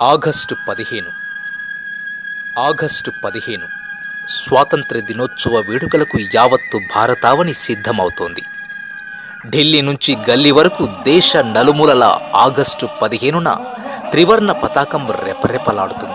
August పదిహేను August పదిహేను స్వాతంత్ర దినోత్సవ వేడుకలకు యావత్తు భారతావని సిద్ధమవుతోంది ఢిల్లీ నుంచి గల్లీ వరకు దేశ నలుమూలల ఆగస్టు పదిహేనున త్రివర్ణ పతాకం రెపరెపలాడుతుంది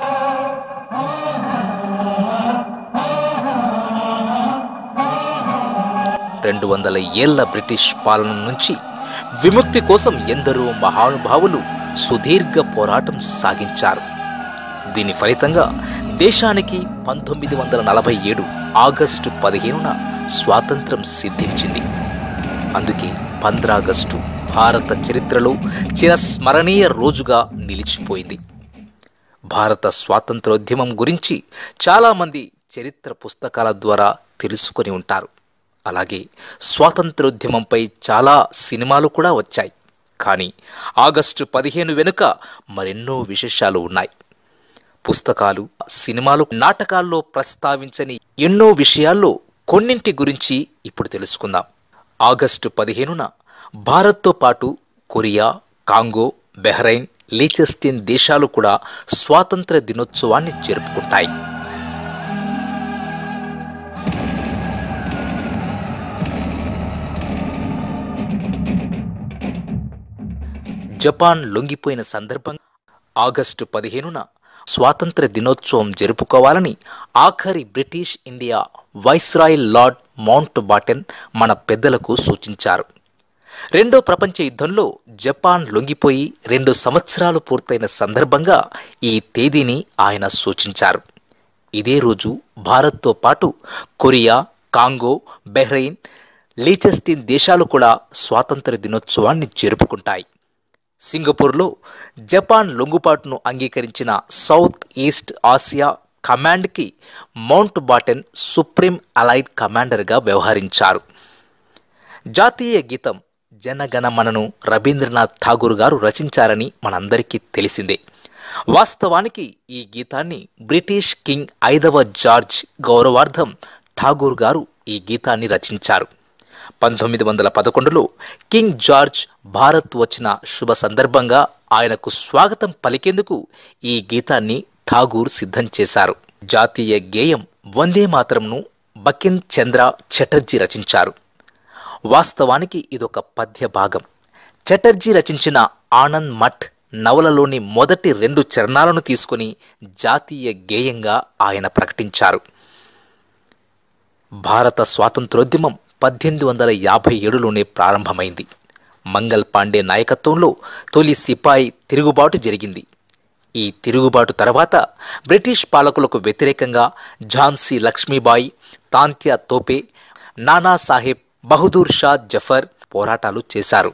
రెండు వందల ఏళ్ల బ్రిటిష్ పాలన నుంచి విముక్తి కోసం ఎందరో మహానుభావులు సుదీర్ఘ పోరాటం సాగించారు దీని ఫలితంగా దేశానికి పంతొమ్మిది వందల నలభై ఏడు ఆగస్టు పదిహేనున స్వాతంత్రం సిద్ధించింది అందుకే పంద్రాగస్టు భారత చరిత్రలో చిరస్మరణీయ రోజుగా నిలిచిపోయింది భారత స్వాతంత్రోద్యమం గురించి చాలామంది చరిత్ర పుస్తకాల ద్వారా తెలుసుకొని ఉంటారు అలాగే స్వాతంత్రోద్యమంపై చాలా సినిమాలు కూడా వచ్చాయి కానీ ఆగస్టు పదిహేను వెనుక మరెన్నో విశేషాలు ఉన్నాయి పుస్తకాలు సినిమాలు నాటకాల్లో ప్రస్తావించని ఎన్నో విషయాల్లో కొన్నింటి గురించి ఇప్పుడు తెలుసుకుందాం ఆగస్టు పదిహేనున భారత్తో పాటు కొరియా కాంగో బెహ్రైన్ లీచెస్టిన్ దేశాలు కూడా స్వాతంత్ర దినోత్సవాన్ని జరుపుకుంటాయి జపాన్ లొంగిపోయిన సందర్భంగా ఆగస్టు పదిహేనున స్వాతంత్ర దినోత్సవం జరుపుకోవాలని ఆఖరి British India viceroy Lord Mountbatten మన పెద్దలకు సూచించారు రెండో ప్రపంచ యుద్ధంలో జపాన్ లొంగిపోయి రెండు సంవత్సరాలు పూర్తయిన సందర్భంగా ఈ తేదీని ఆయన సూచించారు ఇదే రోజు భారత్తో పాటు కొరియా కాంగో బెహ్రెయిన్ లీచెస్టిన్ దేశాలు కూడా స్వాతంత్ర దినోత్సవాన్ని జరుపుకుంటాయి సింగపూర్లో జపాన్ లొంగుబాటును అంగీకరించిన సౌత్ ఈస్ట్ ఆసియా కమాండ్కి మౌంట్ బాటెన్ సుప్రీం అలైడ్ కమాండర్గా వ్యవహరించారు జాతీయ గీతం జనగణమనను రవీంద్రనాథ్ ఠాగూర్ గారు రచించారని మనందరికీ తెలిసిందే వాస్తవానికి ఈ గీతాన్ని బ్రిటిష్ కింగ్ ఐదవ జార్జ్ గౌరవార్థం ఠాగూర్ గారు ఈ గీతాన్ని రచించారు పంతొమ్మిది వందల పదకొండులో కింగ్ జార్జ్ భారత్ వచ్చిన శుభ సందర్భంగా ఆయనకు స్వాగతం పలికేందుకు ఈ గీతాన్ని ఠాగూర్ సిద్ధం చేశారు జాతీయ గేయం వందే మాతరంను బకిన్ చంద్ర చటర్జీ రచించారు వాస్తవానికి ఇదొక పద్య భాగం చటర్జీ రచించిన ఆనంద్ మఠ్ నవలలోని మొదటి రెండు చరణాలను తీసుకుని జాతీయ గేయంగా ఆయన ప్రకటించారు భారత స్వాతంత్రోద్యమం పద్దెనిమిది వందల యాభై ఏడులోనే ప్రారంభమైంది మంగల్ పాండే నాయకత్వంలో తొలి సిపాయి తిరుగుబాటు జరిగింది ఈ తిరుగుబాటు తర్వాత బ్రిటిష్ పాలకులకు వ్యతిరేకంగా ఝాన్సీ లక్ష్మీబాయి తాంత్యా తోపే నానాసాహెబ్ బహదూర్ షా జఫర్ పోరాటాలు చేశారు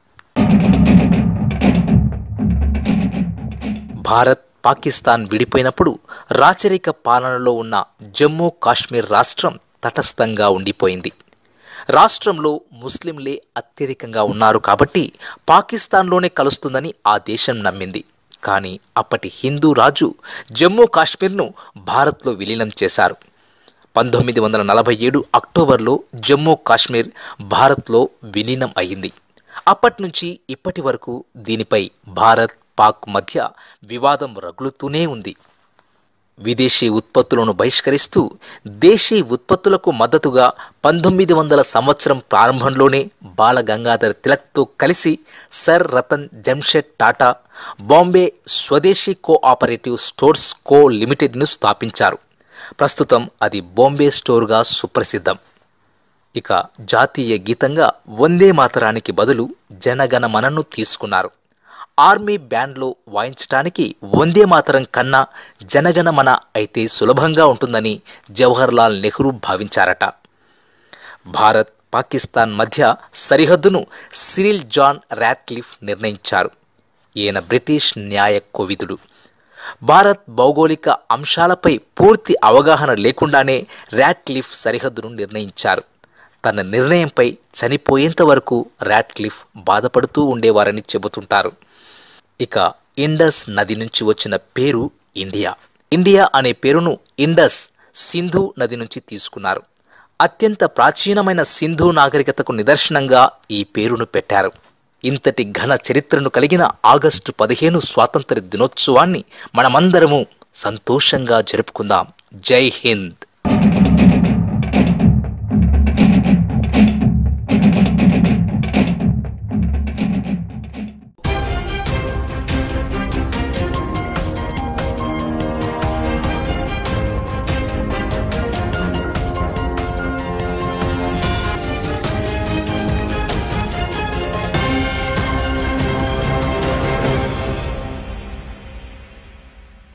భారత్ పాకిస్తాన్ విడిపోయినప్పుడు రాచరిక పాలనలో ఉన్న జమ్మూ కాశ్మీర్ రాష్ట్రం తటస్థంగా ఉండిపోయింది రాష్ట్రంలో ముస్లింలే అత్యధికంగా ఉన్నారు కాబట్టి పాకిస్తాన్లోనే కలుస్తుందని ఆ దేశం నమ్మింది కానీ అప్పటి హిందూ రాజు జమ్మూ కాశ్మీర్ను భారత్లో విలీనం చేశారు పంతొమ్మిది వందల నలభై ఏడు అక్టోబర్లో జమ్మూ కాశ్మీర్ భారత్లో విలీనం అయింది అప్పటి నుంచి ఇప్పటి వరకు దీనిపై భారత్ పాక్ మధ్య వివాదం రగులుతూనే ఉంది విదేశీ ఉత్పత్తులను బహిష్కరిస్తూ దేశీ ఉత్పత్తులకు మద్దతుగా పంతొమ్మిది వందల సంవత్సరం ప్రారంభంలోనే బాల గంగాధర్ తిలక్తో కలిసి sir Ratan Jamshed Tata Bombay Swadeshi cooperative stores కో లిమిటెడ్ను స్థాపించారు ప్రస్తుతం అది బాంబే స్టోర్గా సుప్రసిద్ధం ఇక జాతీయ గీతంగా వందే మాతరానికి బదులు జనగణమనను తీసుకున్నారు ఆర్మీ బ్యాండ్లో వాయించటానికి వందే మాతరం కన్నా జనగణమన అయితే సులభంగా ఉంటుందని జవహర్లాల్ నెహ్రూ భావించారట భారత్ పాకిస్తాన్ మధ్య సరిహద్దును సిరిల్ జాన్ రాట్క్లిఫ్ నిర్ణయించారు ఈయన బ్రిటిష్ న్యాయ కోవిదుడు భారత్ భౌగోళిక అంశాలపై పూర్తి అవగాహన లేకుండానే రాట్క్లిఫ్ సరిహద్దును నిర్ణయించారు తన నిర్ణయంపై చనిపోయేంత వరకు రాట్క్లిఫ్ బాధపడుతూ ఉండేవారని చెబుతుంటారు ఇక ఇండస్ నది నుంచి వచ్చిన పేరు ఇండియా ఇండియా అనే పేరును ఇండస్ సింధు నది నుంచి తీసుకున్నారు అత్యంత ప్రాచీనమైన సింధు నాగరికతకు నిదర్శనంగా ఈ పేరును పెట్టారు ఇంతటి ఘన చరిత్రను కలిగిన ఆగస్టు పదిహేను స్వాతంత్ర దినోత్సవాన్ని మనమందరము సంతోషంగా జరుపుకుందాం జై హింద్